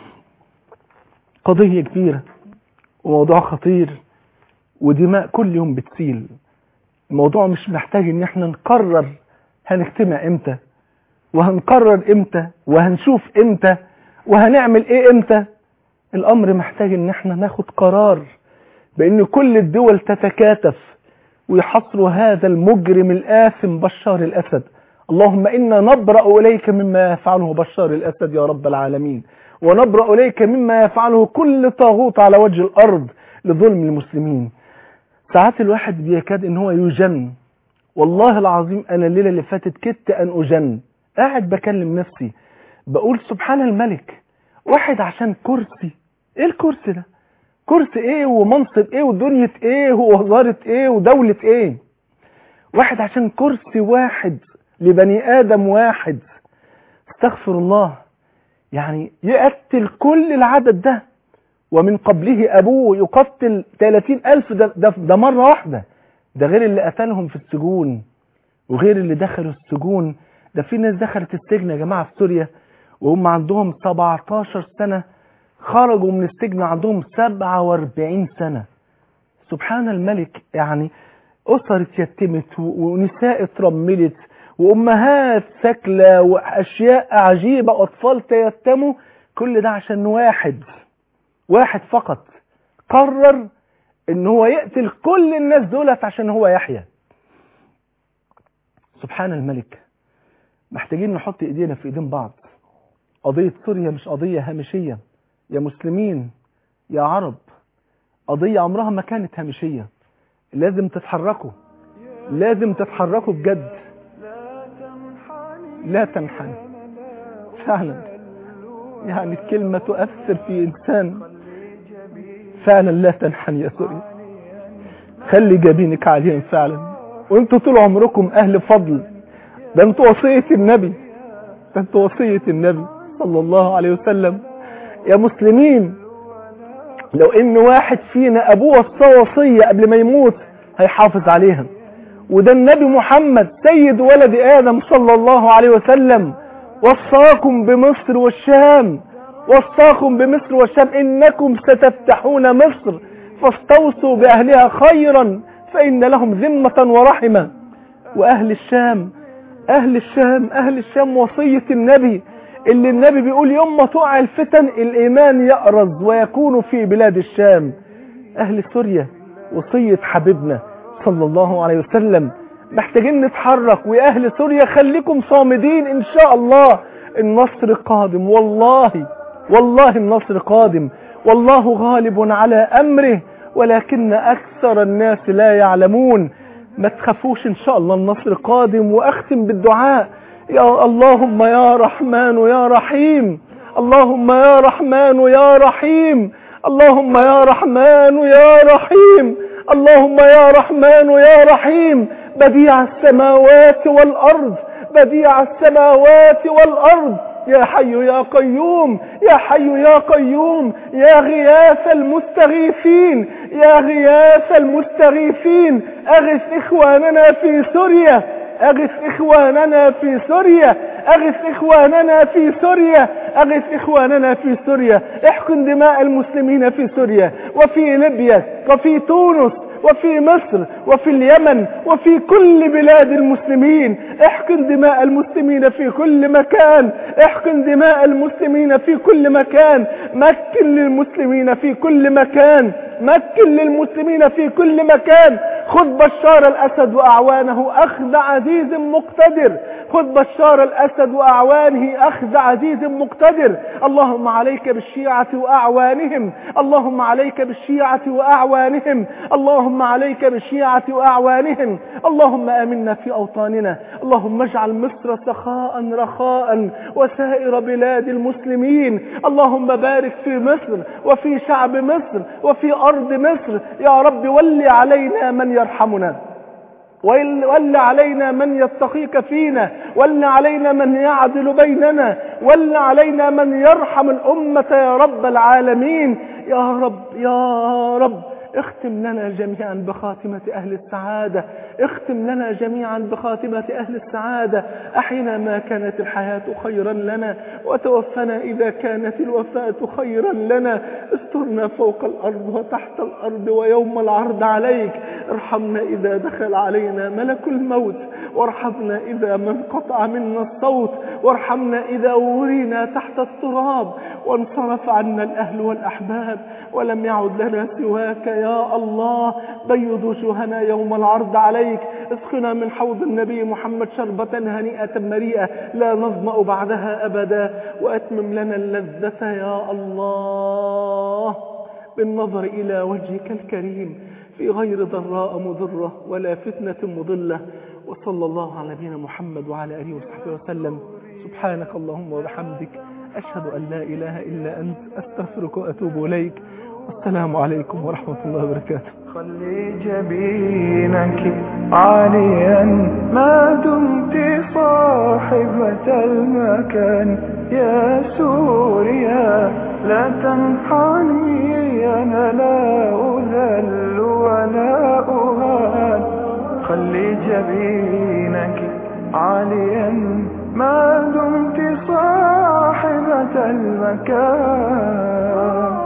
قضية كبيرة وموضوع خطير ودماء كل يوم بتسيل الموضوع مش محتاج ان احنا نقرر هنجتمع امتى وهنقرر امتى وهنشوف امتى وهنعمل ايه امتى الامر محتاج ان احنا ناخد قرار بان كل الدول تتكاتف ويحصروا هذا المجرم الآثم بشار الأسد اللهم إنا نبرأ إليك مما يفعله بشار الأسد يا رب العالمين ونبرأ إليك مما يفعله كل طاغوت على وجه الأرض لظلم المسلمين ساعات الواحد بيكاد ان هو يجن والله العظيم انا الليله اللي فاتت كدت ان اجن قاعد بكلم نفسي بقول سبحان الملك واحد عشان كرسي ايه الكرسي ده كرسي ايه ومنصب ايه ودنيا ايه ووزاره ايه ودوله ايه واحد عشان كرسي واحد لبني ادم واحد استغفر الله يعني يقتل كل العدد ده ومن قبله أبوه يقتل 30 ألف ده, ده, ده مرة واحدة ده غير اللي قتلهم في السجون وغير اللي دخلوا السجون ده في ناس دخلت السجن يا جماعة في سوريا وهم عندهم 17 سنة خرجوا من السجن عندهم 47 سنة سبحان الملك يعني أسر اتيتمت ونساء اترملت وأمهات سكلة وأشياء عجيبة وأطفال تيتموا كل ده عشان واحد واحد فقط قرر ان هو يقتل كل الناس دولت عشان هو يحيى سبحان الملك محتاجين نحط ايدينا في ايدين بعض قضية سوريا مش قضية هامشية يا مسلمين يا عرب قضية عمرها ما كانت هامشية لازم تتحركوا لازم تتحركوا بجد لا تنحني فعلا يعني الكلمة تؤثر في إنسان فعلا لا تنحني يا سوريا خلي جبينك عاليا فعلا وانتوا طول عمركم أهل فضل ده انتوا وصية النبي ده انتوا وصية النبي صلى الله عليه وسلم يا مسلمين لو ان واحد فينا ابوه وصى وصية قبل ما يموت هيحافظ عليها وده النبي محمد سيد ولد آدم صلى الله عليه وسلم وصاكم بمصر والشام وصاكم بمصر والشام إنكم ستفتحون مصر فاستوصوا بأهلها خيرا فإن لهم ذمة ورحمة وأهل الشام أهل الشام أهل الشام وصية النبي اللي النبي بيقول يوم ما تقع الفتن الإيمان يأرز ويكون في بلاد الشام أهل سوريا وصية حبيبنا صلى الله عليه وسلم محتاجين نتحرك ويا أهل سوريا خليكم صامدين إن شاء الله النصر قادم والله والله النصر قادم والله غالب على أمره ولكن أكثر الناس لا يعلمون ما تخافوش إن شاء الله النصر قادم وأختم بالدعاء يا اللهم يا رحمن يا رحيم اللهم يا رحمن يا رحيم اللهم يا رحمن يا رحيم اللهم يا رحمن يا رحيم بديع السماوات والأرض بديع السماوات والأرض يا حي يا قيوم يا حي يا قيوم يا غياث المستغيثين يا غياث المستغيثين أغث إخواننا في سوريا أغث إخواننا في سوريا أغث إخواننا في سوريا أغث إخواننا في سوريا احقن دماء المسلمين في سوريا وفي ليبيا وفي تونس وفي مصر وفي اليمن وفي كل بلاد المسلمين احقن دماء المسلمين في كل مكان احقن دماء المسلمين في كل مكان مكن للمسلمين في كل مكان مكن للمسلمين في كل مكان خذ بشار الأسد وأعوانه أخذ عزيز مقتدر خذ بشار الأسد وأعوانه أخذ عزيز مقتدر اللهم عليك بالشيعة وأعوانهم اللهم عليك بالشيعة وأعوانهم اللهم عليك بالشيعة وأعوانهم اللهم آمنا في أوطاننا اللهم اجعل مصر سخاء رخاء وسائر بلاد المسلمين اللهم بارك في مصر وفي شعب مصر وفي أرض مصر يا رب ول علينا من يرحمنا ول علينا من يتقيك فينا ول علينا من يعدل بيننا ول علينا من يرحم الأمة يا رب العالمين يا رب يا رب اختم لنا جميعا بخاتمة أهل السعادة اختم لنا جميعا بخاتمة أهل السعادة أحينا ما كانت الحياة خيرا لنا وتوفنا إذا كانت الوفاة خيرا لنا استرنا فوق الأرض وتحت الأرض ويوم العرض عليك ارحمنا إذا دخل علينا ملك الموت وارحمنا إذا ما انقطع منا الصوت وارحمنا إذا ورينا تحت التراب وانصرف عنا الأهل والأحباب ولم يعد لنا سواك يا الله بيض وجوهنا يوم العرض عليك اسقنا من حوض النبي محمد شربة هنيئة مريئة لا نظمأ بعدها أبدا وأتمم لنا اللذة يا الله بالنظر إلى وجهك الكريم في غير ضراء مضرة ولا فتنة مضلة وصلى الله على نبينا محمد وعلى آله وصحبه وسلم سبحانك اللهم وبحمدك أشهد أن لا إله إلا أنت أستغفرك وأتوب إليك والسلام عليكم ورحمة الله وبركاته خلي جبينك عاليا ما دمت صاحبة المكان يا سوريا لا تنحني أنا لا أذل ولا أهان خلي جبينك عاليا ما دمت صاحبة المكان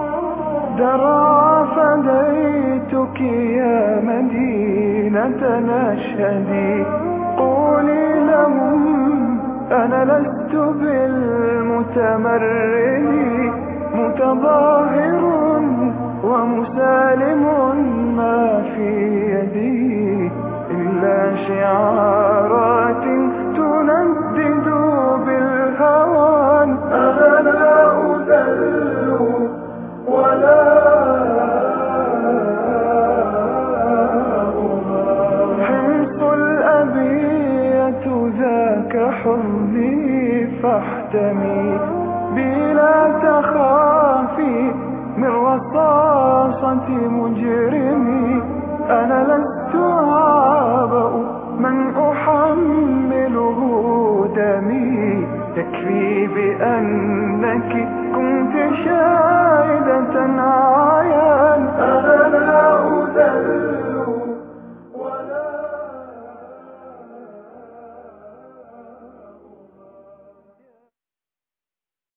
درى فديتك يا مدينة نشهدي قولي لهم أنا لست بالمتمرد متظاهر ومسالم ما في يدي إلا شعارات تندد بالهوان أنا لا أذل ولا حمص الأبية ذاك حزني فاحتمي بلا تخافي من رصاصة مجرمي أنا لست عابأ من أحمله دمي يكفي بأنك كنت شاهدة